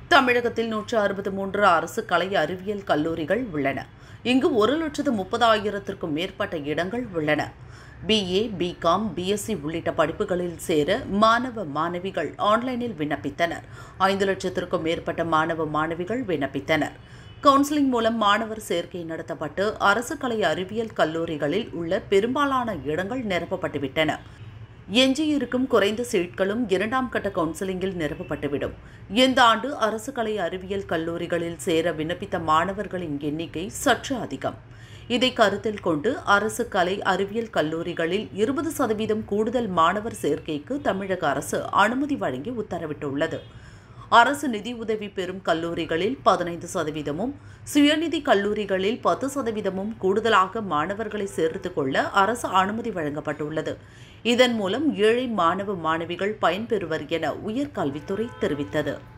தமிழகத்தில் நூற்று அறுபத்தி மூன்று அரசு கலை அறிவியல் கல்லூரிகள் உள்ளன இங்கு ஒரு லட்சத்து முப்பதாயிரத்திற்கும் மேற்பட்ட இடங்கள் உள்ளன பிஏ பிகாம் பிஎஸ்சி உள்ளிட்ட படிப்புகளில் சேர மாணவ மாணவிகள் ஆன்லைனில் விண்ணப்பித்தனர் ஐந்து லட்சத்திற்கும் மேற்பட்ட மாணவ மாணவிகள் விண்ணப்பித்தனர் கவுன்சிலிங் மூலம் மாணவர் சேர்க்கை நடத்தப்பட்டு அரசு கலை அறிவியல் கல்லூரிகளில் உள்ள பெரும்பாலான இடங்கள் நிரப்பப்பட்டுவிட்டன எஞ்சியிருக்கும் குறைந்த சீட்களும் இரண்டாம் கட்ட கவுன்சிலிங்கில் நிரப்பப்பட்டுவிடும் இந்த ஆண்டு அரசு கலை அறிவியல் கல்லூரிகளில் சேர விண்ணப்பித்த மாணவர்களின் எண்ணிக்கை சற்று அதிகம் இதை கருத்தில் கொண்டு அரசு கலை அறிவியல் கல்லூரிகளில் இருபது சதவீதம் கூடுதல் மாணவர் சேர்க்கைக்கு தமிழக அரசு அனுமதி வழங்கி உத்தரவிட்டுள்ளது அரசு நிதி உதவி பெறும் கல்லூரிகளில் பதினைந்து சதவீதமும் சுயநிதி கல்லூரிகளில் பத்து சதவீதமும் கூடுதலாக மாணவர்களை சேர்த்துக் கொள்ள அரசு அனுமதி வழங்கப்பட்டுள்ளது இதன் மூலம் ஏழை மாணவ மாணவிகள் பயன்பெறுவர் என உயர்கல்வித்துறை தெரிவித்தது